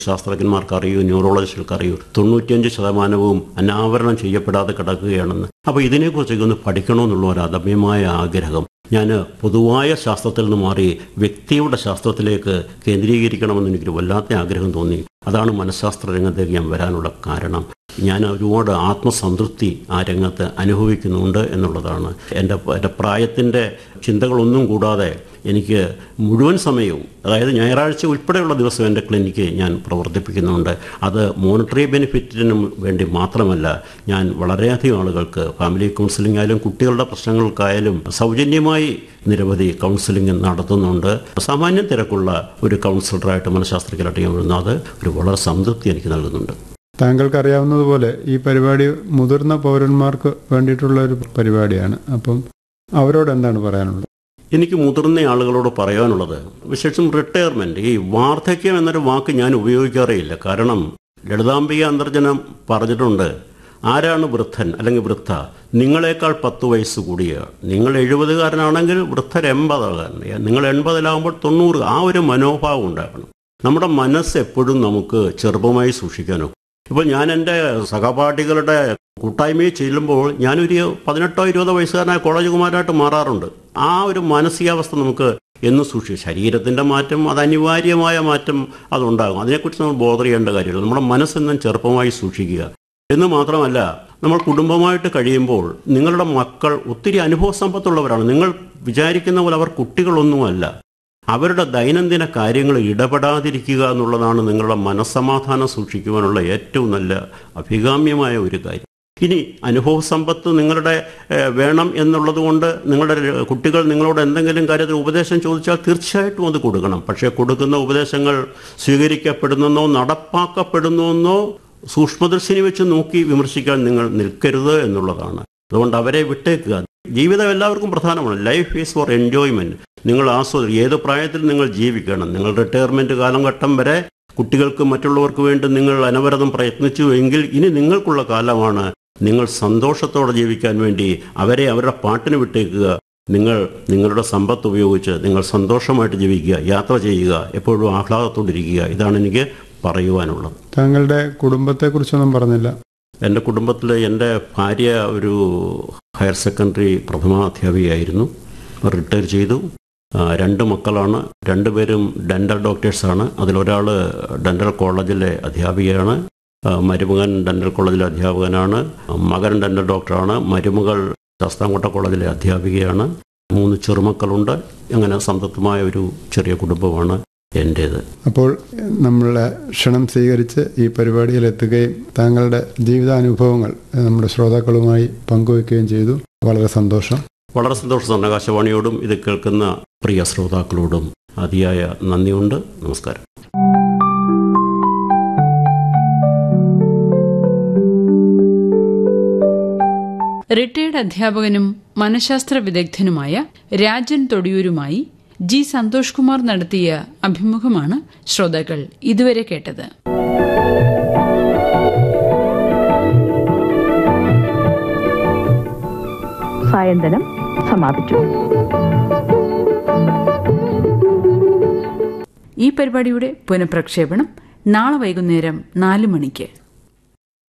ശാസ്ത്രജ്ഞന്മാർക്ക് അറിയൂ ന്യൂറോളജിസ്റ്റുകൾക്ക് അറിയൂ തൊണ്ണൂറ്റിയഞ്ച് ശതമാനവും അനാവരണം ചെയ്യപ്പെടാതെ കിടക്കുകയാണെന്ന് അപ്പോൾ ഇതിനെക്കുറിച്ചൊക്കെ ഒന്ന് പഠിക്കണമെന്നുള്ള ഒരു അദമ്യമായ ആഗ്രഹം ഞാൻ പൊതുവായ ശാസ്ത്രത്തിൽ നിന്ന് മാറി വ്യക്തിയുടെ ശാസ്ത്രത്തിലേക്ക് കേന്ദ്രീകരിക്കണമെന്ന് എനിക്കൊരു വല്ലാത്ത ആഗ്രഹം തോന്നി അതാണ് മനഃശാസ്ത്ര രംഗത്തേക്ക് ഞാൻ വരാനുള്ള കാരണം ഞാൻ ഒരുപാട് ആത്മസംതൃപ്തി ആ രംഗത്ത് അനുഭവിക്കുന്നുണ്ട് എന്നുള്ളതാണ് എൻ്റെ എൻ്റെ പ്രായത്തിൻ്റെ ചിന്തകളൊന്നും കൂടാതെ എനിക്ക് മുഴുവൻ സമയവും അതായത് ഞായറാഴ്ച ഉൾപ്പെടെയുള്ള ദിവസം എൻ്റെ ക്ലിനിക്ക് ഞാൻ പ്രവർത്തിപ്പിക്കുന്നുണ്ട് അത് മോണിറ്ററി ബെനിഫിറ്റിനും വേണ്ടി മാത്രമല്ല ഞാൻ വളരെയധികം ആളുകൾക്ക് ഫാമിലി കൗൺസിലിംഗ് ആയാലും കുട്ടികളുടെ പ്രശ്നങ്ങൾക്കായാലും സൗജന്യമായി നിരവധി കൗൺസിലിംഗ് നടത്തുന്നുണ്ട് സാമാന്യം തിരക്കുള്ള ഒരു കൗൺസിലറായിട്ട് മനഃശാസ്ത്രജ്ഞരായിട്ട് ഞാൻ വരുന്നത് അത് ഒരു വളരെ സംതൃപ്തി എനിക്ക് നൽകുന്നുണ്ട് താങ്കൾക്ക് അറിയാവുന്നതുപോലെ ഈ പരിപാടി മുതിർന്ന പൗരന്മാർക്ക് വേണ്ടിയിട്ടുള്ള ഒരു പരിപാടിയാണ് അപ്പം അവരോട് എന്താണ് പറയാനുള്ളത് എനിക്ക് മുതിർന്ന ആളുകളോട് പറയാനുള്ളത് വിശേഷം റിട്ടയർമെന്റ് ഈ വാർദ്ധക്യം എന്നൊരു വാക്ക് ഞാൻ ഉപയോഗിക്കാറേയില്ല കാരണം ലളിതാംബിക അന്തർജനം പറഞ്ഞിട്ടുണ്ട് ആരാണ് വൃദ്ധൻ അല്ലെങ്കിൽ വൃദ്ധ നിങ്ങളെക്കാൾ പത്ത് വയസ്സ് കൂടിയ നിങ്ങൾ എഴുപതുകാരനാണെങ്കിൽ വൃദ്ധർ എൺപതാകാൻ നിങ്ങൾ എൺപതിലാകുമ്പോൾ തൊണ്ണൂറ് ആ ഒരു മനോഭാവം ഉണ്ടാകണം നമ്മുടെ മനസ്സ് എപ്പോഴും നമുക്ക് ചെറുപ്പമായി സൂക്ഷിക്കാനോ ഇപ്പോൾ ഞാൻ എൻ്റെ സഹപാഠികളുടെ കൂട്ടായ്മയിൽ ചെല്ലുമ്പോൾ ഞാനൊരു പതിനെട്ടോ ഇരുപതോ വയസ്സുകാരനായ കോളേജ് കുമാരനായിട്ട് മാറാറുണ്ട് ആ ഒരു മാനസികാവസ്ഥ നമുക്ക് എന്ന് സൂക്ഷിക്കും ശരീരത്തിൻ്റെ മാറ്റം അത് അനിവാര്യമായ മാറ്റം അതുണ്ടാകും അതിനെക്കുറിച്ച് നമ്മൾ ബോധർ ചെയ്യേണ്ട കാര്യമില്ല നമ്മുടെ മനസ്സെന്നും ചെറുപ്പമായി സൂക്ഷിക്കുക എന്ന് മാത്രമല്ല നമ്മൾ കുടുംബമായിട്ട് കഴിയുമ്പോൾ നിങ്ങളുടെ മക്കൾ ഒത്തിരി അനുഭവ സമ്പത്തുള്ളവരാണ് നിങ്ങൾ വിചാരിക്കുന്ന പോലെ അവർ കുട്ടികളൊന്നുമല്ല അവരുടെ ദൈനംദിന കാര്യങ്ങൾ ഇടപെടാതിരിക്കുക എന്നുള്ളതാണ് നിങ്ങളുടെ മനസ്സമാധാനം സൂക്ഷിക്കുവാനുള്ള ഏറ്റവും നല്ല അഭികാമ്യമായ ഒരു കാര്യം ഇനി അനുഭവ സമ്പത്ത് നിങ്ങളുടെ ഏഹ്, വേണം എന്നുള്ളത് കൊണ്ട് നിങ്ങളുടെ ര- കുട്ടികൾ നിങ്ങളോട് എന്തെങ്കിലും കാര്യത്തിൽ ഉപദേശം ചോദിച്ചാൽ തീർച്ചയായിട്ടും അത് കൊടുക്കണം പക്ഷേ കൊടുക്കുന്ന ഉപദേശങ്ങൾ സ്വീകരിക്കപ്പെടുന്നെന്നോ നടപ്പാക്കപ്പെടുന്നെന്നോ സൂക്ഷ്മദർശിനി വെച്ച് നോക്കി വിമർശിക്കാൻ നിങ്ങൾ നിൽക്കരുത് എന്നുള്ളതാണ് അതുകൊണ്ട് അവരെ വിട്ടേക്കുക ജീവിതം എല്ലാവർക്കും പ്രധാനമാണ് ലൈഫ് ഈസ് ഫോർ എൻജോയ്മെന്റ് നിങ്ങൾ ആസ്വദി ഏത് പ്രായത്തിൽ നിങ്ങൾ ജീവിക്കണം നിങ്ങൾ റിട്ടയർമെന്റ് കാലഘട്ടം വരെ കുട്ടികൾക്ക് മറ്റുള്ളവർക്ക് വേണ്ടി നിങ്ങൾ അനവരതം പ്രയത്നിച്ചു എങ്കിൽ ഇനി നിങ്ങൾക്കുള്ള കാലമാണ് നിങ്ങൾ സന്തോഷത്തോടെ ജീവിക്കാൻ വേണ്ടി അവരെ അവരുടെ പാട്ടിന് വിട്ടേക്കുക നിങ്ങൾ നിങ്ങളുടെ സമ്പത്ത് ഉപയോഗിച്ച് നിങ്ങൾ സന്തോഷമായിട്ട് ജീവിക്കുക യാത്ര ചെയ്യുക എപ്പോഴും ആഹ്ലാദത്തോടിരിക്കുക ഇതാണ് എനിക്ക് പറയുവാനുള്ളത് താങ്കളുടെ കുടുംബത്തെക്കുറിച്ചൊന്നും പറഞ്ഞില്ല എൻ്റെ കുടുംബത്തിൽ എൻ്റെ ഭാര്യ ഒരു ഹയർ സെക്കൻഡറി പ്രഥമാധ്യാപികയായിരുന്നു റിട്ടയർ ചെയ്തു ആ, രണ്ട് മക്കളാണ് രണ്ടുപേരും ഡെൻ്റൽ ഡോക്ടേഴ്സാണ് അതിലൊരാൾ ഡെൻ്റൽ കോളേജിലെ അധ്യാപികയാണ് ആ, മരുമകൻ ഡെൻ്റൽ കോളേജിലെ അധ്യാപകനാണ് മകൻ ഡെൻ്റൽ ഡോക്ടറാണ് മരുമകൾ ശാസ്താംകോട്ട കോളേജിലെ അധ്യാപികയാണ് മൂന്ന് ചെറുമക്കളുണ്ട് അങ്ങനെ സംതൃപ്തമായ ഒരു ചെറിയ കുടുംബമാണ് എൻ്റേത് അപ്പോൾ നമ്മളെ ക്ഷണം സ്വീകരിച്ച് ഈ പരിപാടിയിൽ എത്തുകയും താങ്കളുടെ ജീവിതാനുഭവങ്ങൾ നമ്മുടെ ശ്രോതാക്കളുമായി പങ്കുവയ്ക്കുകയും ചെയ്തു വളരെ സന്തോഷം വളരെ സന്തോഷം ആകാശവാണിയോടും ഇത് കേൾക്കുന്ന പ്രിയ ശ്രോതാക്കളോടും അതിയായ നന്ദിയുണ്ട് നമസ്കാരം റിട്ടയർഡ് അധ്യാപകനും മനഃശാസ്ത്ര വിദഗ്ധനുമായ രാജൻ തൊടിയൂരുമായി ജി സന്തോഷ് കുമാർ നടത്തിയ അഭിമുഖമാണ് ശ്രോതാക്കൾ ഇതുവരെ കേട്ടത് സായന്തനം സമാപിച്ചു ഈ പരിപാടിയുടെ പുനഃപ്രക്ഷേപണം നാളെ വൈകുന്നേരം നാല് മണിക്ക്